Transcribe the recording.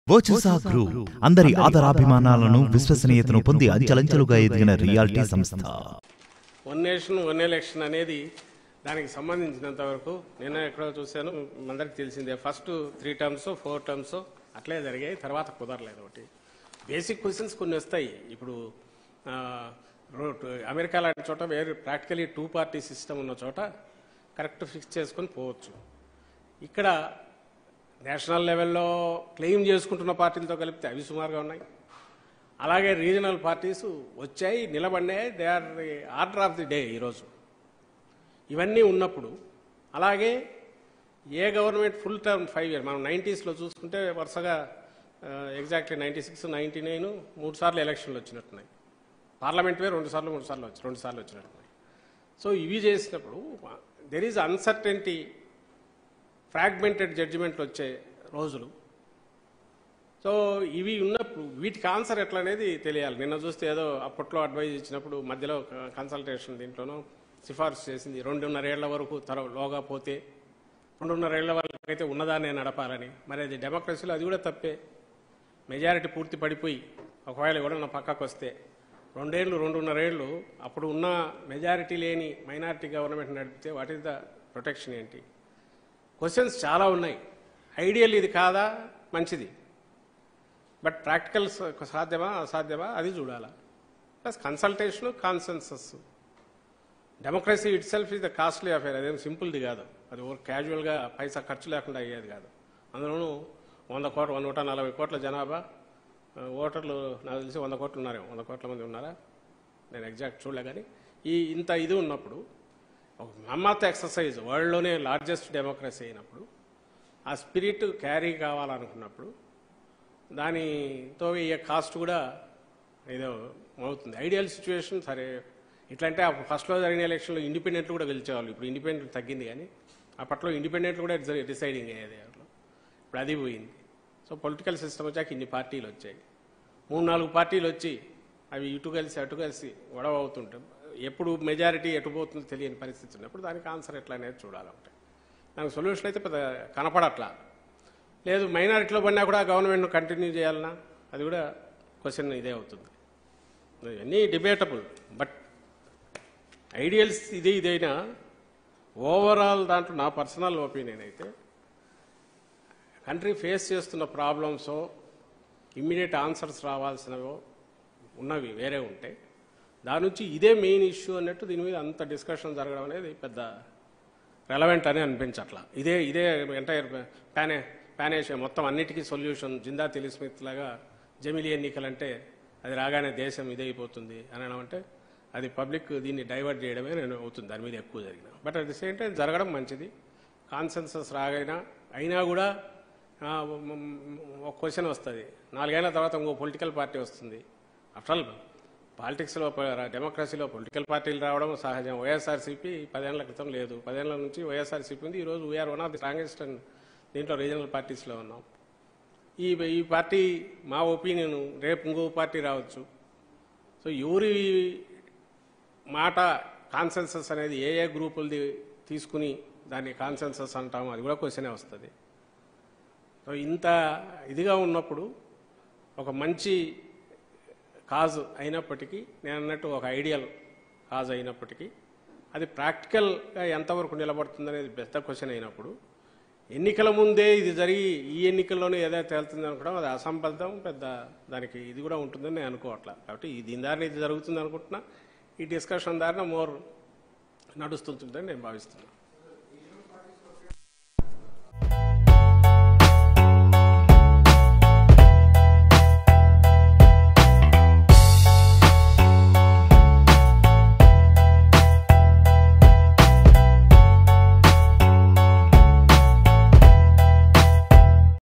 వర్చసా group అందరి ఆదరాభిమానాలను విశ్వసనీయతను పొంది అంచెలంచెలుగా ఎదిగిన రియాలిటీ సంస్థ వన్ నేషన్ వన్ ఎలక్షన్ అనేది దానికి సంబంధించినంత వరకు నేను ఎక్కడో చూశాను అందరికి తెలిసిందే first three terms four terms అట్లే జరిగాయి తర్వాత కుదరలేదు ఒకటి బేసిక్ క్వశ్చన్స్ కొన్ని వస్తాయి ఇప్పుడు ఆ, రో- అమెరికా లాంటి చోట వేరే ప్రాక్టికలీ టూ పార్టీ సిస్టమ్ ఉన్న చోట కరెక్ట్ ఫిక్స్ చేసుకొని పోవచ్చు ఇక్కడ నేషనల్ లెవెల్లో క్లెయిమ్ చేసుకుంటున్న పార్టీలతో కలిపితే అవి సుమారుగా ఉన్నాయి అలాగే రీజనల్ పార్టీస్ వచ్చాయి నిలబడినాయి they are the order of the day ఈరోజు ఇవన్నీ ఉన్నప్పుడు అలాగే a government full term five year మనం నైంటీస్లో చూసుకుంటే వరుసగా exactly ninety six ninety nine మూడు సార్లు ఎలక్షన్లు వచ్చినట్టున్నాయి పార్లమెంట్వే రెండు సార్లు మూడు సార్లు వచ్చి రెండు సార్లు వచ్చినట్టున్నాయి సో ఇవి చేసినప్పుడు దెర్ ఈజ్ అన్సర్టెంటీ ఫ్రాగ్మెంటెడ్ జడ్జిమెంట్లు వచ్చే రోజులు సో ఇవి ఉన్నప్పుడు వీటికి ఆన్సర్ ఎట్లా అనేది తెలియాలి నిన్న చూస్తే ఏదో అప్పట్లో అడ్వైజ్ ఇచ్చినప్పుడు మధ్యలో కన్సల్టేషన్ దీంట్లోనూ సిఫార్సు చేసింది రెండున్నరేళ్ల వరకు తర లోగా పోతే రెండున్నరేళ్ల వరకు అయితే ఉన్నదాన్నే నడపాలని మరి అది డెమోక్రసీలో అది కూడా తప్పే మెజారిటీ పూర్తి పడిపోయి ఒకవేళ ఎవడన్నా పక్కకు వస్తే రెండేళ్ళు రెండున్నరేళ్ళు అప్పుడు ఉన్న మెజారిటీ లేని మైనారిటీ గవర్నమెంట్ నడిపితే వాట్ ఈస్ ద ప్రొటెక్షన్ ఏంటి క్వశ్చన్స్ చాలా ఉన్నాయి ఐడియల్ ఇది కాదా మంచిది బట్ ప్రాక్టికల్ సాధ్యమా అసాధ్యమా అది చూడాలా plus consultation consensus democracy itself is the costly affair అదేం సింపుల్ది కాదు అది ఓ క్యాజువల్గా పైసా ఖర్చు లేకుండా అయ్యేది కాదు అందులోనూ వంద కోట్ల నూట నలభై కోట్ల జనాభా ఆ, ఓటర్లు నాకు తెలిసి వంద కోట్లు ఉన్నారేమో వంద కోట్ల మంది ఉన్నారా నేను ఎగ్జాక్ట్ చూడలే కానీ ఈ ఇంత ఇది ఉన్నప్పుడు ఒక మమ్మత్ ఎక్సర్సైజ్ వరల్డ్లోనే లార్జెస్ట్ డెమోక్రసీ అయినప్పుడు ఆ స్పిరిట్ క్యారీ కావాలనుకున్నప్పుడు దానితో అయ్యే కాస్ట్ కూడా ఏదో అవుతుంది ఐడియల్ సిచ్యువేషన్ సరే ఇట్లంటే అప్పుడు ఫస్ట్లో జరిగిన ఎలక్షన్లో ఇండిపెండెంట్లు కూడా గెలిచేవాళ్ళు ఇప్పుడు ఇండిపెండెంట్ తగ్గింది కానీ అప్పట్లో ఇండిపెండెంట్లు కూడా డిసైడింగ్ అయ్యేది అట్లా ఇప్పుడు అది పోయింది సో పొలిటికల్ సిస్టమ్ వచ్చాక ఇన్ని పార్టీలు వచ్చాయి మూడు నాలుగు పార్టీలు వచ్చి అవి ఇటు కలిసి అటు కలిసి గొడవ అవుతుంటాం ఎప్పుడు మెజారిటీ ఎటు పోతుందో తెలియని పరిస్థితి ఉన్నప్పుడు దానికి ఆన్సర్ ఎట్లా అనేది చూడాలంటే దానికి సొల్యూషన్ అయితే పెద్ద కనపడట్లా లేదు మైనారిటీలో పడినా కూడా గవర్నమెంట్ను కంటిన్యూ చేయాలన్నా అది కూడా క్వశ్చన్ ఇదే అవుతుంది ఇవన్నీ డిబేటబుల్ బట్ ఐడియల్స్ ఇది ఇదైనా ఓవరాల్ దాంట్లో నా పర్సనల్ ఒపీనియన్ అయితే కంట్రీ ఫేస్ చేస్తున్న ప్రాబ్లమ్స్ ఇమ్మీడియట్ ఆన్సర్స్ రావాల్సినవో ఉన్నవి వేరే ఉంటాయి దాని నుంచి ఇదే మెయిన్ ఇష్యూ అన్నట్టు దీని మీద అంత డిస్కషన్ జరగడం అనేది పెద్ద రెలవెంట్ అని అనిపించట్లా ఇదే ఇదే ఎంటైర్ ప్యానే ప్యానేషియా మొత్తం అన్నిటికీ సొల్యూషన్ జిందా తెలిస్మిత్ లాగా జమిలీ ఎన్నికలంటే అది రాగానే దేశం ఇదైపోతుంది అనడం అంటే అది పబ్లిక్ దీన్ని డైవర్ట్ చేయడమే నేను అవుతుంది దాని మీద ఎక్కువ జరిగిన but at the same time జరగడం మంచిది కాన్సెన్సస్ రాగైనా అయినా కూడా ఆ, మ్, మ్, ఒక క్వశ్చన్ వస్తుంది నాలుగేళ్ల తర్వాత ఇంకో పొలిటికల్ పార్టీ వస్తుంది ఆఫ్టర్ ఆల్ పాలిటిక్స్లో డెమోక్రసీలో పొలిటికల్ పార్టీలు రావడం సహజం వైఎస్ఆర్సీపీ పదేళ్ల క్రితం లేదు పదేళ్ల నుంచి వైఎస్ఆర్సీపీ ఉంది ఈరోజు we are one of the strongest and దీంట్లో రీజనల్ పార్టీస్లో ఉన్నాం ఈ ఈ పార్టీ మా ఒపీనియన్ రేపు ఇంకో పార్టీ రావచ్చు సో ఎవరి మాట కాన్సెన్సస్ అనేది ఏ ఏ గ్రూపులది తీసుకుని దాన్ని కాన్సెన్సస్ అంటాము అది కూడా క్వశ్చనే వస్తుంది సో ఇంత ఇదిగా ఉన్నప్పుడు ఒక మంచి కాజ్ అయినప్పటికీ నేను అన్నట్టు ఒక ఐడియల్ కాజ్ అయినప్పటికీ అది ప్రాక్టికల్గా ఎంతవరకు నిలబడుతుంది అనేది పెద్ద క్వశ్చన్ అయినప్పుడు ఎన్నికల ముందే ఇది జరిగి ఈ ఎన్నికల్లోనే ఏదైతే తేలుతుంది అనుకోవడం అది అసంబద్ధం పెద్ద దానికి ఇది కూడా ఉంటుందని నేను అనుకోవట్లా కాబట్టి ఈ దీని దారిని ఇది జరుగుతుంది అనుకుంటున్నా ఈ డిస్కషన్ దారిన మోర్ నడుస్తుంటుందని నేను భావిస్తున్నాను